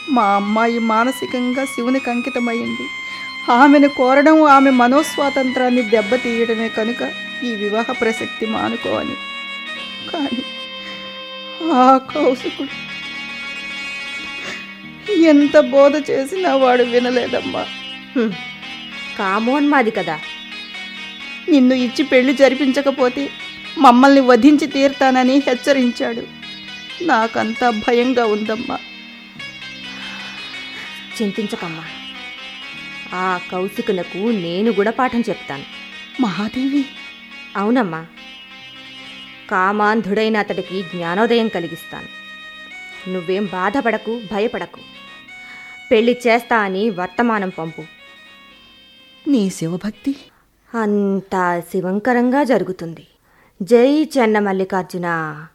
మా అమ్మాయి మానసికంగా శివునికి అంకితమైంది ఆమెను కోరడం ఆమె మనోస్వాతంత్రాన్ని దెబ్బతీయడమే కనుక ఈ వివాహ ప్రసక్తి మానుకోని కానీ ఆ కౌశికుడు ఎంత బోధ చేసినా వాడు వినలేదమ్మా హ్మ్. కామోన్మాది కదా నిన్ను ఇచ్చి పెళ్లి జరిపించకపోతే మమ్మల్ని వధించి తీరుతానని హెచ్చరించాడు నాకంతా భయంగా ఉందమ్మా చింతించకమ్మా ఆ కౌశికునకు నేను గుణపాఠం చెప్తాను మహాదేవి అవునమ్మా కామాంధుడైన అతడికి జ్ఞానోదయం కలిగిస్తాను నువ్వేం బాధపడకు భయపడకు పెళ్లి చేస్తా అని వర్తమానం పంపు నీ శివభక్తి అంతా శివంకరంగా జరుగుతుంది జై చెన్న మల్లికార్జున